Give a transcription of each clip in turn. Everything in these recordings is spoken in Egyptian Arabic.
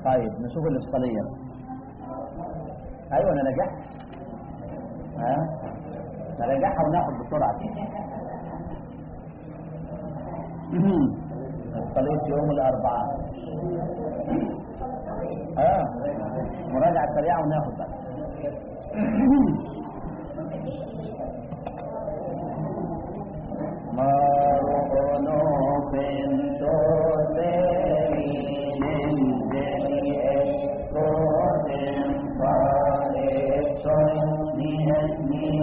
طيب نشوف الإفصالية أيوة أنا نجحت ها نرجعها وناخد بسرعة إفصالية يوم الأربعاء اه مراجعة سريعة وناخد بقى مرغنو بنتو سيرين جميع كودن فارسون نهني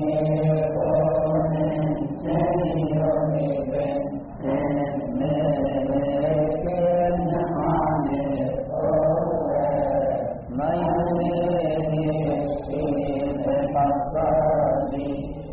كودن سيرون بنتن ملكن عني ما يريد الشيء فصادي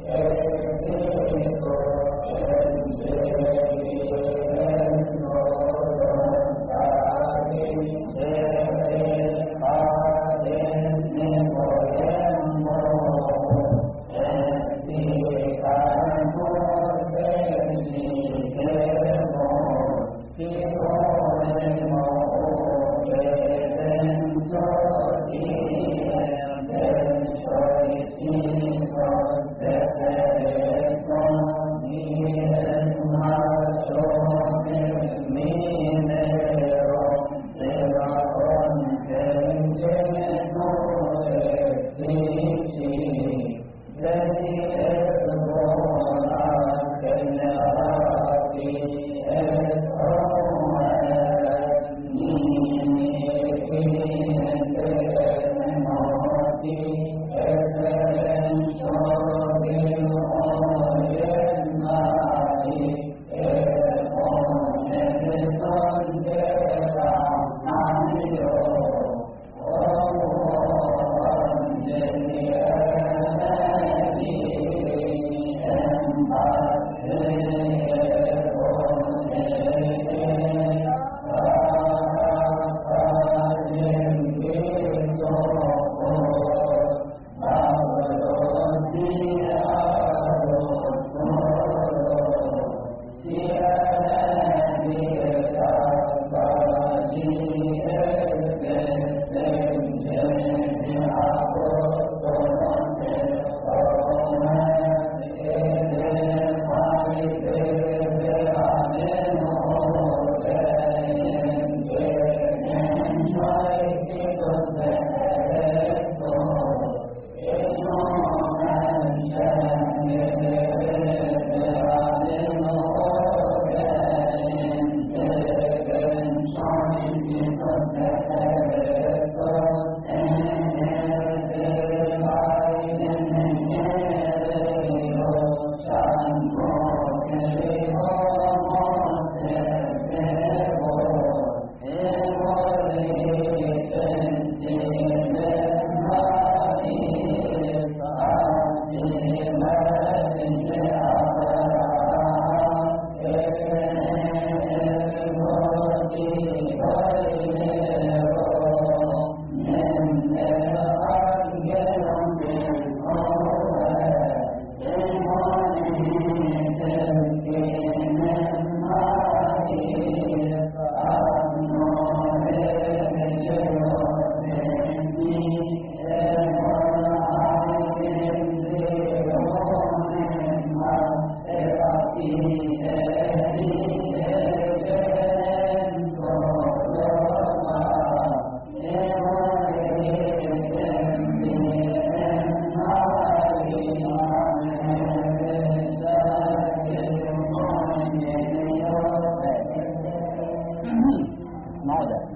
اسمعوا ده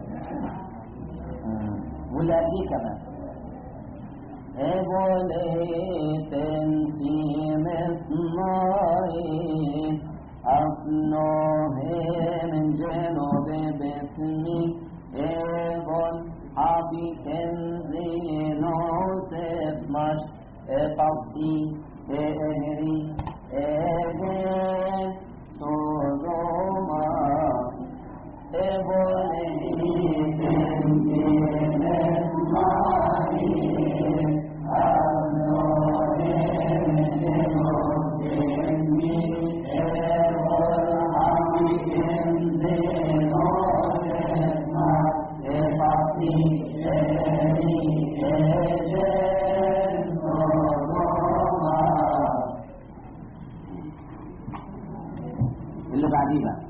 واللي قبليه كمان إبوليت انتيمت نارين أصنوه من جنوب باسمي إبول حبي كنزي نوس اتمش اتطي إهري إهري صدوما إبوليت انتيمت نارين أصنوه من جنوب باسمي إبول حبي كنزي نوس اتمش اللي بعديه بقى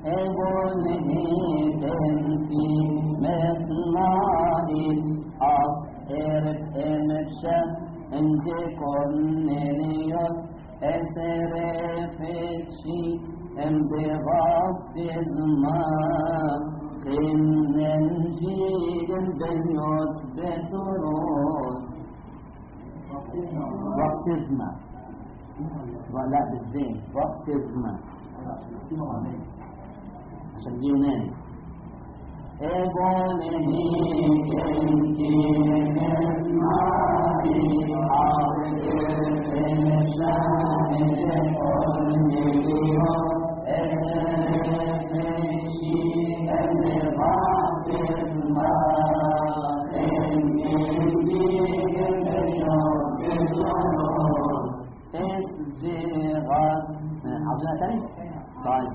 بابتزما لا بالزين بابتزما عشان دي يوناني عاوزينها تاني؟ طيب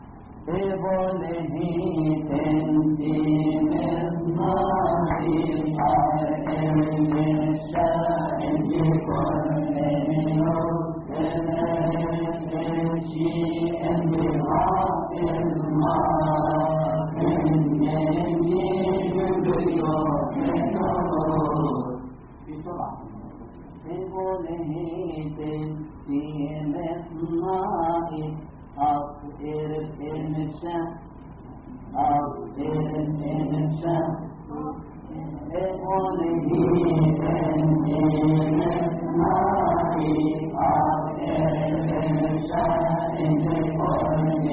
أطئر الإنسان أطئر الإنسان بقوله تنزيل السماء أطئر الإنسان بقوله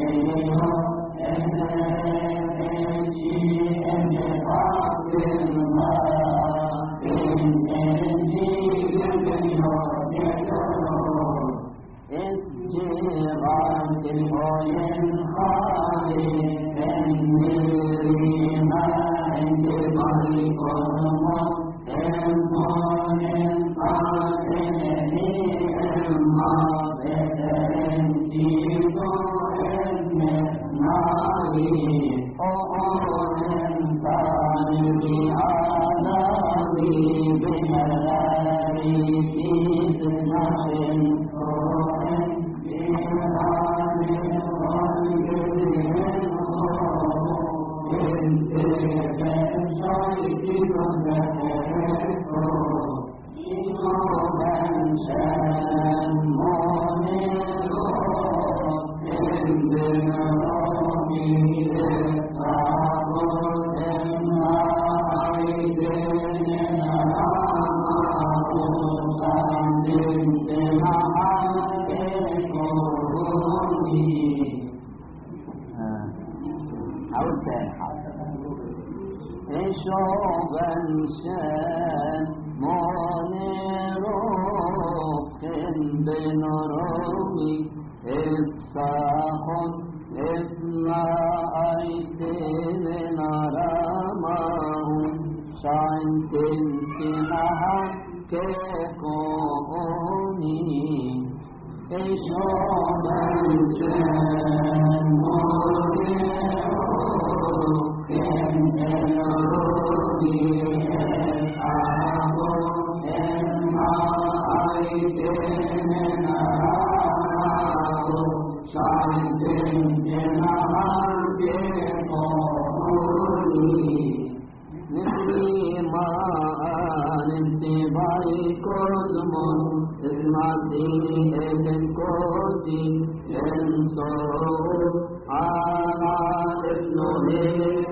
تنزيل بضعف الماء تنزيل بالنور استجابة العين خالق النريما عند طريق الموت إنسان قاتل الماضي تنجيد علم ناري أول طالب عالمي بملاري في سنة عاوز تاني شوبا شان منيروك بنرومي الصاخن إثنى أيتين نرماه شعن تنتنها كيكوني شوبا شان منيروك على ابنه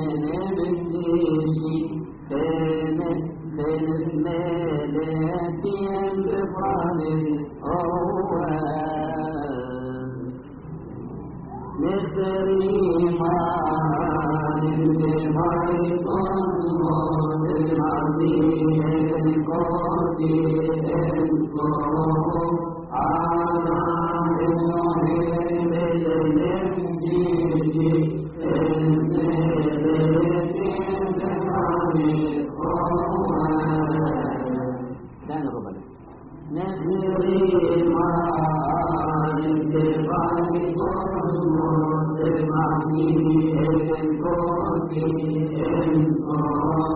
تاني ربع ده Thank you.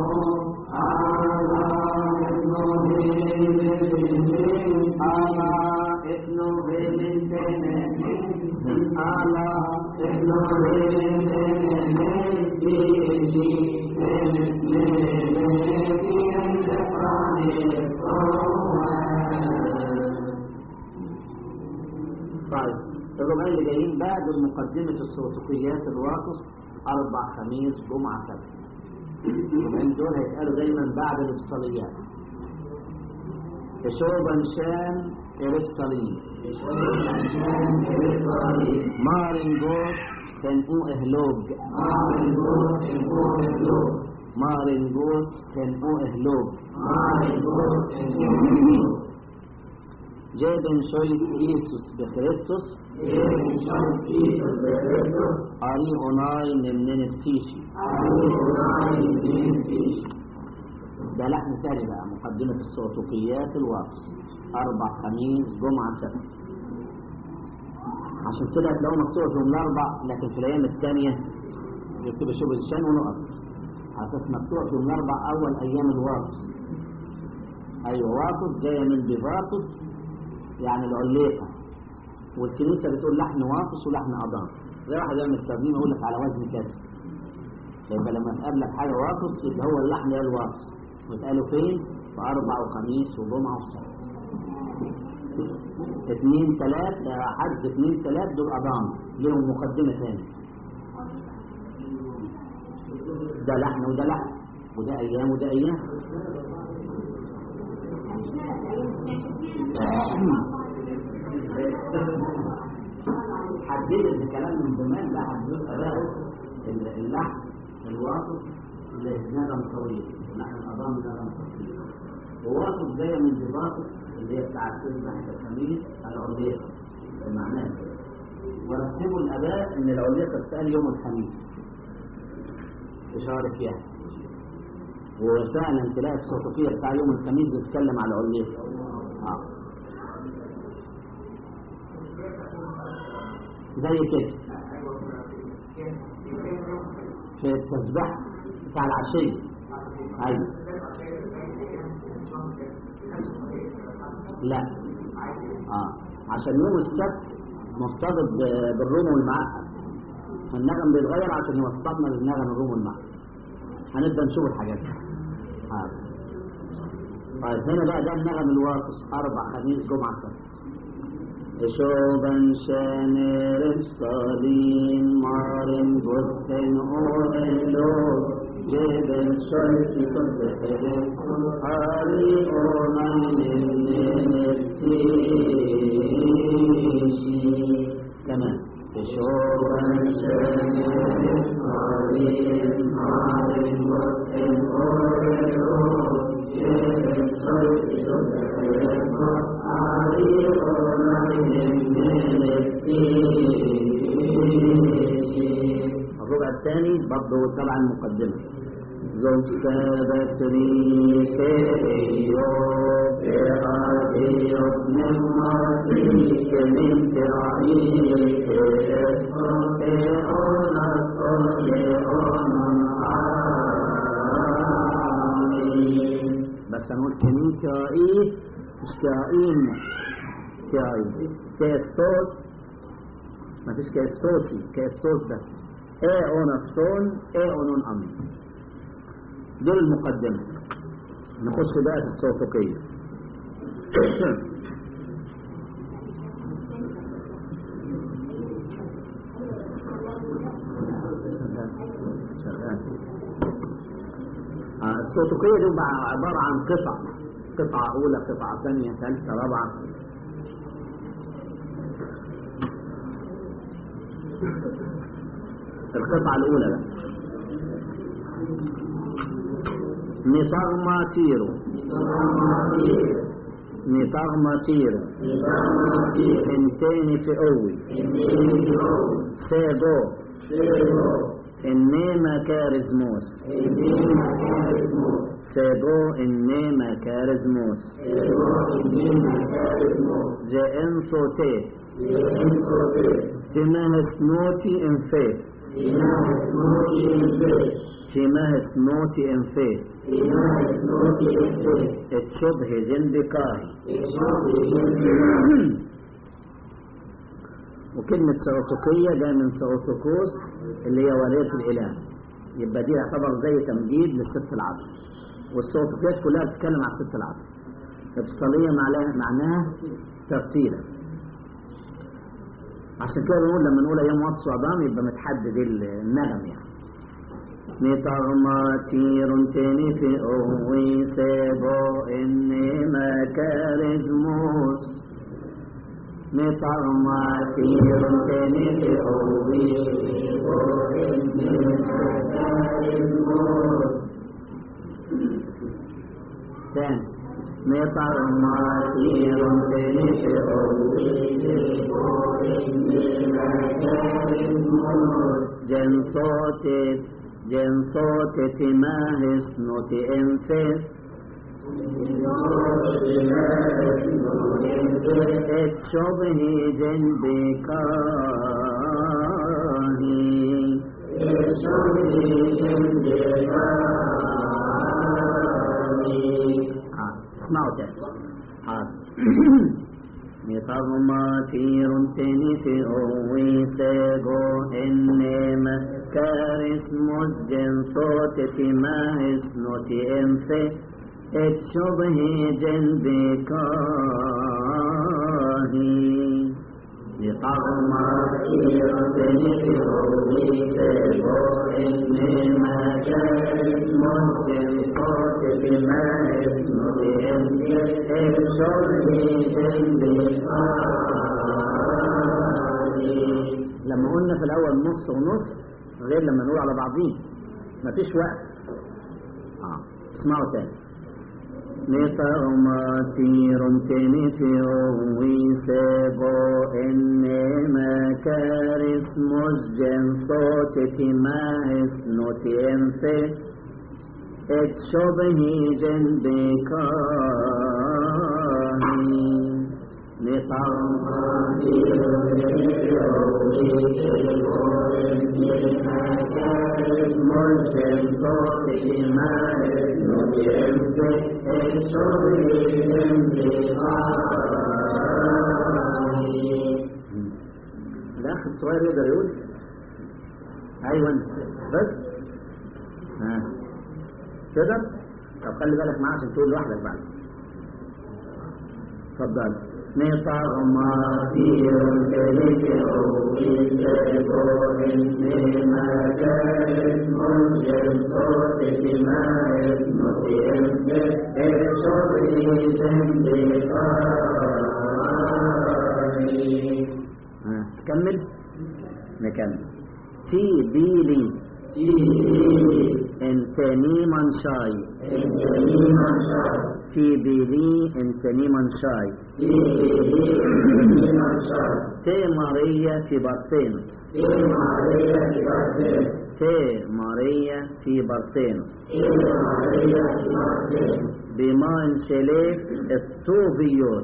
طيب الربعين اللي جايين بعد مقدمة الصوتيات الواقص أربع خميس جمعة سبت الربعين دول هيتقالوا دايما بعد الإفصاليات شوبا شان إرسالين مارن جوت كان او اهلوج مارن جوت كان او اهلوج جابن شويت إيسوس بخريستوس أري أوناي نمنين التيشي ده لحن تاني بقى مقدمة الصوتوقيات الواقص أربع خميس جمعة سبت عشان كده هتلاقوه مكتوب في يوم الأربع لكن في الأيام الثانية يكتب شبه الشان ونقط عشان مكتوب في يوم الأربع أول أيام الواقص أيوة واقص جاية من بيفاقص يعني العليقة والكنيسة بتقول لحن واقص ولحن أضام زي واحد يعمل ترنيمة يقول لك على وزن كذا يبقى لما تقابلك حاجة واقص يبقى هو اللحن ده الواقص وتقالوا فين؟ في أربع وخميس وجمعة وسبت اثنين ثلاث حد اثنين ثلاث دول أضام لهم مقدمة ثانية ده لحن وده لحن وده أيام وده أيام حددت الكلام من زمان لا حددت أداء اللحن الواقف لنغم طويل نحن الأضام نغم طويل وواقف جاية من دباطة اللي هي بتاعت تذبح الخميس العليقة معناها كده ورتبوا الأداء إن العليقة تسأل يوم الخميس إشارة فيها وفعلا تلاقي الصوتية بتاع يوم الخميس بتتكلم على العليقة آه. زي كده في التسبيح بتاع العشية أيوة لا اه عشان يوم السبت مرتبط ب- بالروم والمعقد فالنغم بيتغير عشان يوصلنا للنغم الروم والمعقد هنبدا نشوف الحاجات دي آه. طيب هنا بقى ده النغم الواقص اربع خميس جمعه سبت شوبا شانر صالين مارن بوتن اوهلو جبن شرط صدق هاري اومن للنفتيشي كمان شوبا شانر صالين مارن بوتن اوهلو جبن شرط صدق هاري الربع الثاني برضه تبع المقدمة زوجك بتريك إيو بأرضي من مرضيك من تعيك أنا بس هنقول كميكائيل مش كائين كائين كاستوس ما فيش كاستوسي كاستوس بس ايه اونستون ايه اونون امر دول المقدمة نخش بقى في الصوتوقية شغال آه، الصوتوقية دي بقى عبارة عن قطع قطعة أولى قطعة ثانية ثالثة رابعة القطعة الأولى بقى نطغما تيرو نطغما تيرو انتين في أوي سيدو إنما كارزموس سيدو إنما كارزموس زئن صوتي تمه سنوتي ان فيت تمه سنوتي ان فيت الشبه زندقاهي وكلمة سعوتوكية جاء من سعوتوكوس اللي هي ولية الإله يبقى دي يعتبر زي تمجيد للست العصر والصوتيات كلها بتتكلم عن الست العصر إفصالية معناها معناها ترتيلا عشان كده بنقول لما نقول أيام وقت صعدام يبقى متحدد النغم يعني نتغماتير تنفي أوي سيبو إني مكارزموس نتغماتير تنفي أوي سيبو إني مكارزموس ثاني نتغماتير تنفي أوي سيبو إني مكارزموس جنصوتي جنصوت تماهس نوت انفس شبه جنبك اسمعوا تاني نطغماتير تنف أوي سيغو إنما كارثموس جنصوت تماهس نوتي انفي اتشبه جنبكاهي نطغماتير تنف أوي سيغو إنما كارثموس جنصوت تماهس نوتي انفي اتشبه جنبكاهي لما قلنا في الأول نص ونص غير لما نقول على بعضين مفيش وقت آه. اسمعوا تاني نطغماتير تنفي سيبو إنما كارث مسجن صوت تماهس نتنفي اتشبه جنبكاهي الأخ الصغير يقدر يقول أيوة أنت بس ها كده طب خلي بالك معاه عشان تقول لوحدك بعد اتفضل نطغماتير كلك أوكيتكو إني ما كانت منجل صوتك ما اسمك انت اشري ذنبي كمل نكمل في بيلي انتني منشاي انتني منشاي في بيلي انتني منشاي تي ماريا في بارتينوس تي ماريا في بارتينوس بما انشليك الطوبيوت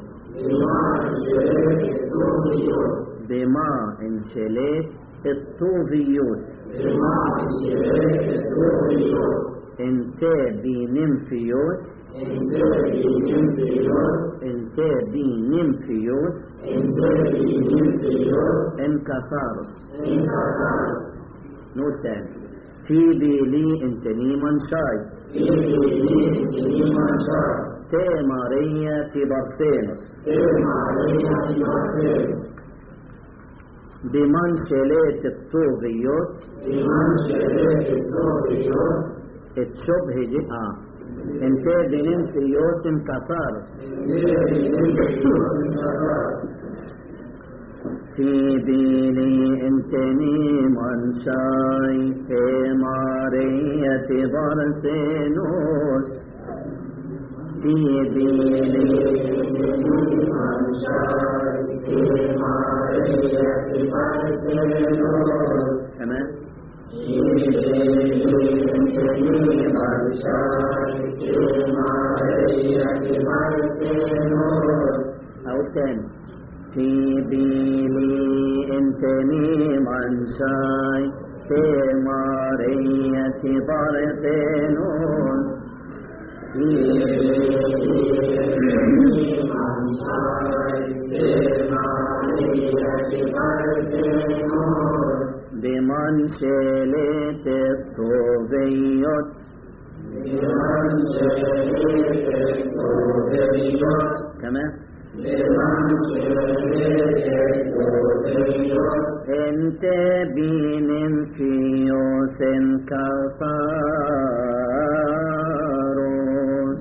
بما انشليك الطوبيوت انت بنمفيوت انت بنمفيوس انكسارس نقول تاني في بيلي انتني منشاي تي ماريا في بارتينوس بمن شليت الطوغيوت الشبه دي اه انت بنين في يوتم كفار في بيلي انتني منشاي في مارية برسينوس في بيلي منشاي في مارية برسينوس تمام أو تاني في بيلي انتني منشاي في مارية برثنوس في بيلي منشاي في مارية برثنوس بمن شلت الطوب لمن شهيد الكوبيوس كمان لمن شهيد الكوبيوس انت بين فيوس كفاروس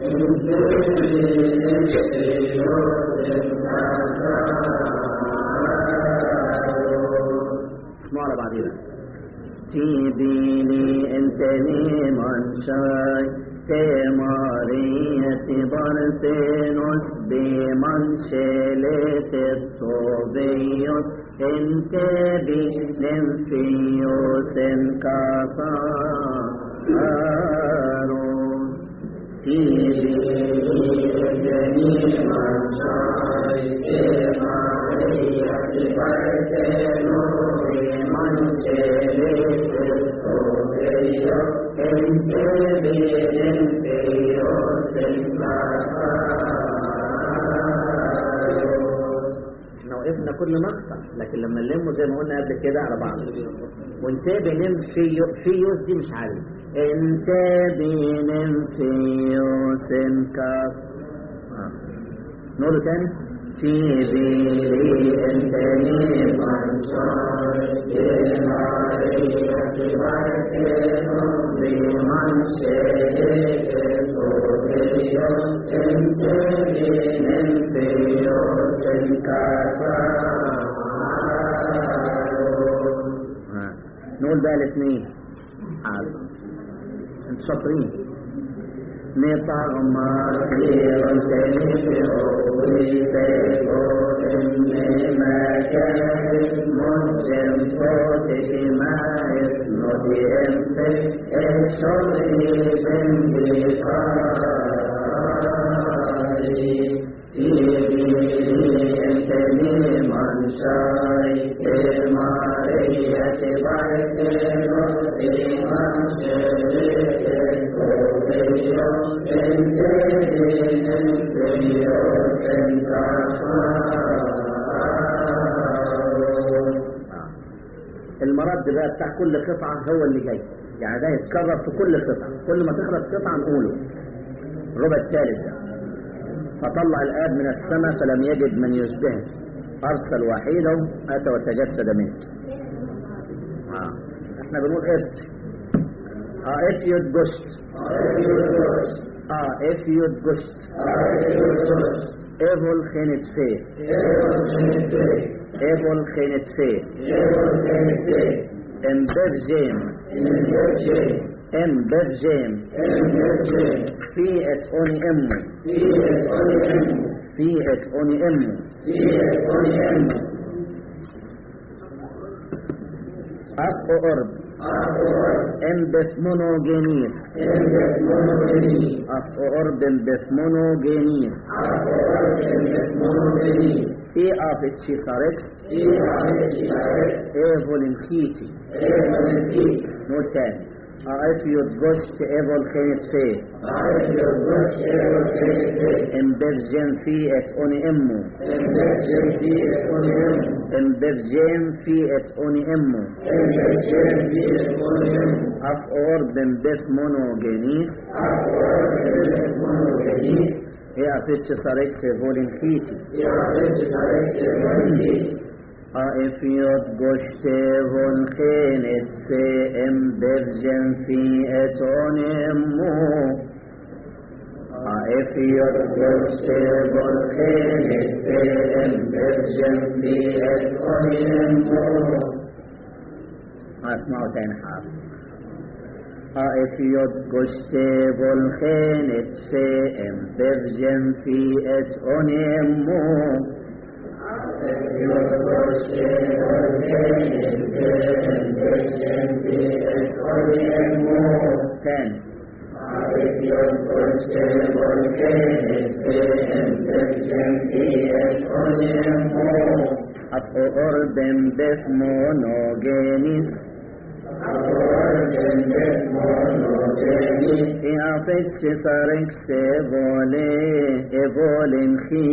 اسمعوا على بعضينا تبيني انت من شاي تمارية برسينوس بمن شلت الصبيوس انت بين فيوس كفاروس احنا وقفنا كل مقطع لكن لما نلمه زي ما قلنا قبل كده على بعض وانت بينم فيو فيوس دي مش عارف انت بينم فيوس كاف آه. نقوله تاني في بيلي انت من بمن شهد انت بينم فيوس آه. نقول بقى الاثنين حاضر انتوا شاطرين نطغمر خير ما كان مسلم صوتك ما اسمه انت الشرعي من انت من شاي ماريا تبارك المرد بقى بتاع كل قطعة هو اللي جاي يعني ده يتكرر في كل قطعة كل ما تخلص قطعة نقوله الربع الثالث ده فطلع الآب من السماء فلم يجد من يشبهه أرسل وحيده أتى وتجسد منه آه. احنا بنقول إفت اه إفيود جشت اه إفيود جشت إيفول خينت فيه إيفول خينت فيه امبر جيم امبر جيم في ات اوني امو في ات اوني امو اف اورب امبس مونوجينيس اف اورب امبس مونوجينيس اي اف اتشيخارك ايفول خيتي نقول تاني أعرف يتجوش ايفول خينت فيه امبرجن في ات اوني امو امبرجن في ات اوني امو اف اور بمبس مونوجينيس هي افيتش صارك سيفولين خيتي if you'd goshtevon chenet se em bergen fi et onemu if you'd goshtevon chenet se em bergen fi et onemu اسمعوا تاني حرف if you'd goshtevon chenet se em bergen fi et onemu ثاني أرض باسمونوجينيس يعطيك شفرك سيفولي ايفولين خي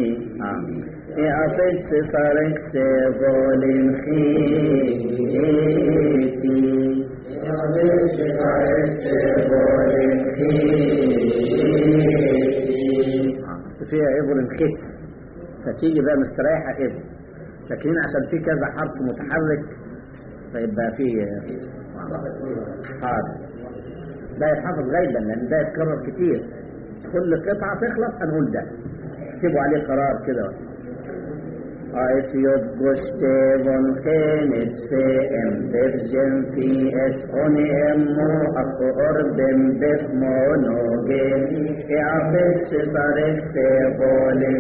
يعطيك شفرك سيفولين خيتي فيها إبر الخت فتيجي بقى مستريحة إبر لكن هنا عشان في كذا حرف متحرك فيبقى فيه حاضر ده يتحفظ غيبا لأن ده يتكرر كتير كل قطعة تخلص هنقول ده اكتبوا عليه قرار كده If you push seven kennet fem befjem fi et onemo akor bem bef monogen eafet separek fe bolen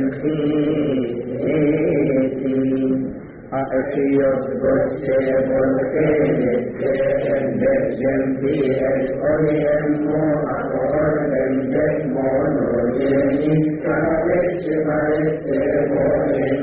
khiti If you push seven kennet fem befjem fi et onemo akor bem bef monogen eafet separek fe bolen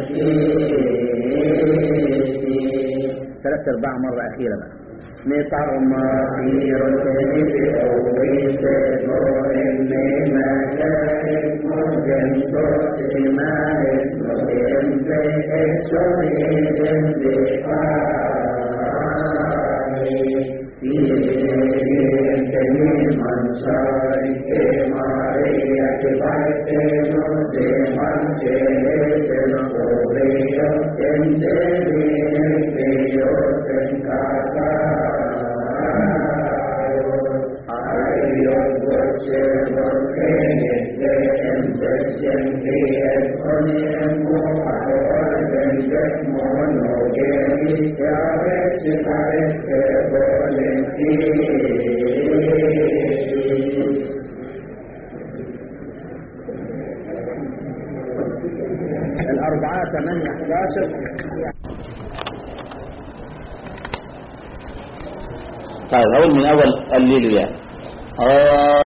ثلاث ارباع مرة أخيرة بقى مطر مطير تجد أوي سبور مما كانت مجن صوت ما اسمهم بيت شهيد بحالي في كريم أنصار كمارية بيت مسلم جهد القرية الأربعة ثمانية 11 طيب هقول من أول الليل يا